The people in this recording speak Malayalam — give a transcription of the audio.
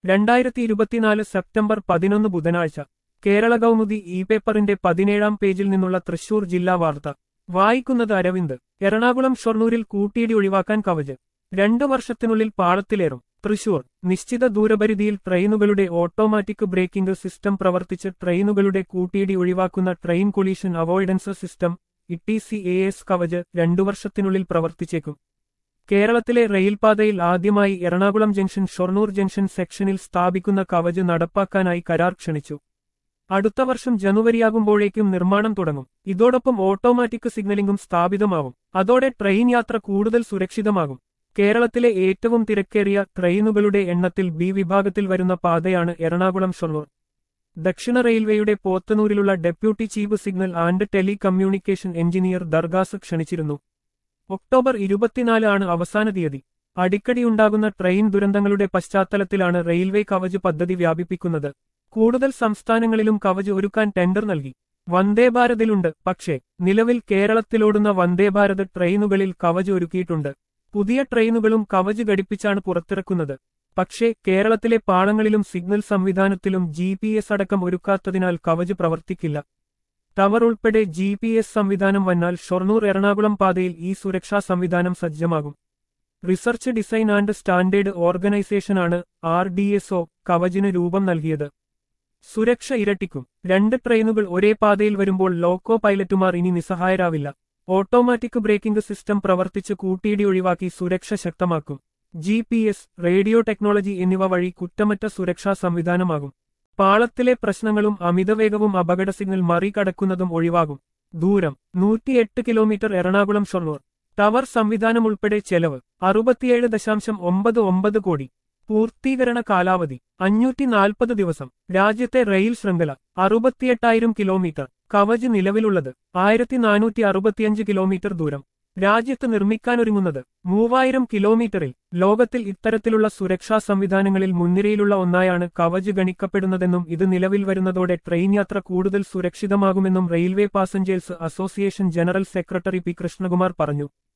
രണ്ടായിരത്തി ഇരുപത്തിനാല് സെപ്റ്റംബർ പതിനൊന്ന് ബുധനാഴ്ച കേരള കൗമുദി ഇ പേപ്പറിന്റെ പതിനേഴാം പേജിൽ നിന്നുള്ള തൃശൂർ ജില്ലാ വാർത്ത വായിക്കുന്നത് അരവിന്ദ് എറണാകുളം ഷൊർണൂരിൽ കൂട്ടിയിടി ഒഴിവാക്കാൻ കവച് രണ്ടു വർഷത്തിനുള്ളിൽ പാളത്തിലേറും തൃശൂർ നിശ്ചിത ദൂരപരിധിയിൽ ട്രെയിനുകളുടെ ഓട്ടോമാറ്റിക് ബ്രേക്കിംഗ് സിസ്റ്റം പ്രവർത്തിച്ച് ട്രെയിനുകളുടെ കൂട്ടിയിടി ഒഴിവാക്കുന്ന train collision avoidance system TC A S Kavach രണ്ടു വർഷത്തിനുള്ളിൽ പ്രവർത്തിച്ചേക്കും കേരളത്തിലെ റെയിൽപാതയിൽ ആദ്യമായി എറണാകുളം ജംഗ്ഷൻ ഷൊർണൂർ ജംഗ്ഷൻ സെക്ഷനിൽ സ്ഥാപിക്കുന്ന കവച് നടപ്പാക്കാനായി കരാർ ക്ഷണിച്ചു അടുത്ത വർഷം ജനുവരിയാകുമ്പോഴേക്കും നിർമ്മാണം തുടങ്ങും ഇതോടൊപ്പം ഓട്ടോമാറ്റിക് സിഗ്നലിംഗും സ്ഥാപിതമാവും അതോടെ ട്രെയിൻ യാത്ര കൂടുതൽ സുരക്ഷിതമാകും കേരളത്തിലെ ഏറ്റവും തിരക്കേറിയ ട്രെയിനുകളുടെ എണ്ണത്തിൽ ബി വിഭാഗത്തിൽ വരുന്ന പാതയാണ് എറണാകുളം ഷൊർണൂർ ദക്ഷിണ റെയിൽവേയുടെ പോത്തനൂരിലുള്ള deputy chief signal and telecommunication engineer ദർഗാസ് ക്ഷണിച്ചിരുന്നു ഒക്ടോബർ ഇരുപത്തിനാല് ആണ് അവസാന തീയതി അടിക്കടിയുണ്ടാകുന്ന ട്രെയിൻ ദുരന്തങ്ങളുടെ പശ്ചാത്തലത്തിലാണ് റെയിൽവേ കവച് പദ്ധതി വ്യാപിപ്പിക്കുന്നത് കൂടുതൽ സംസ്ഥാനങ്ങളിലും കവച് ഒരുക്കാൻ ടെൻഡർ നൽകി വന്ദേഭാരതിലുണ്ട് പക്ഷേ നിലവിൽ കേരളത്തിലോടുന്ന വന്ദേഭാരത് ട്രെയിനുകളിൽ കവച് ഒരുക്കിയിട്ടുണ്ട് പുതിയ ട്രെയിനുകളും കവച് ഘടിപ്പിച്ചാണ് പുറത്തിറക്കുന്നത് പക്ഷേ കേരളത്തിലെ പാളങ്ങളിലും സിഗ്നൽ സംവിധാനത്തിലും ജി അടക്കം ഒരുക്കാത്തതിനാൽ കവച് പ്രവർത്തിക്കില്ല ടവർ ഉൾപ്പെടെ ജി പി എസ് സംവിധാനം വന്നാൽ ഷൊർണൂർ എറണാകുളം പാതയിൽ ഈ സുരക്ഷാ സംവിധാനം സജ്ജമാകും റിസർച്ച് ഡിസൈൻ ആൻഡ് സ്റ്റാൻഡേർഡ് ഓർഗനൈസേഷനാണ് ആർ ഡി എസ് ഒ കവചിന് രൂപം നൽകിയത് സുരക്ഷ ഇരട്ടിക്കും രണ്ട് ട്രെയിനുകൾ ഒരേ പാതയിൽ വരുമ്പോൾ ലോക്കോ പൈലറ്റുമാർ ഇനി നിസ്സഹായരാവില്ല ഓട്ടോമാറ്റിക് ബ്രേക്കിംഗ് സിസ്റ്റം പ്രവർത്തിച്ച് കൂട്ടിയിടി ഒഴിവാക്കി സുരക്ഷ ശക്തമാക്കും G P S radio technology എന്നിവ വഴി കുറ്റമറ്റ സുരക്ഷാ സംവിധാനമാകും പാളത്തിലെ പ്രശ്നങ്ങളും അമിതവേഗവും അപകട സിഗ്നൽ മറികടക്കുന്നതും ഒഴിവാകും ദൂരം നൂറ്റിയെട്ട് കിലോമീറ്റർ എറണാകുളം ഷൊർണൂർ ടവർ സംവിധാനം ഉൾപ്പെടെ ചെലവ് അറുപത്തിയേഴ് ദശാംശം ഒമ്പത് ഒമ്പത് കോടി പൂർത്തീകരണ കാലാവധി അഞ്ഞൂറ്റി നാൽപ്പത് ദിവസം രാജ്യത്തെ റെയിൽ ശൃംഖല അറുപത്തിയെട്ടായിരം കിലോമീറ്റർ കവച് നിലവിലുള്ളത് ആയിരത്തി നാനൂറ്റി അറുപത്തിയഞ്ച് കിലോമീറ്റർ ദൂരം രാജ്യത്ത് നിർമ്മിക്കാനൊരുങ്ങുന്നത് മൂവായിരം കിലോമീറ്ററിൽ ലോകത്തിൽ ഇത്തരത്തിലുള്ള സുരക്ഷാ സംവിധാനങ്ങളിൽ മുൻനിരയിലുള്ള ഒന്നായാണ് കവച് ഗണിക്കപ്പെടുന്നതെന്നും ഇത് നിലവിൽ വരുന്നതോടെ ട്രെയിൻ യാത്ര കൂടുതൽ സുരക്ഷിതമാകുമെന്നും railway passengers association general secretary P Krishnakumar പറഞ്ഞു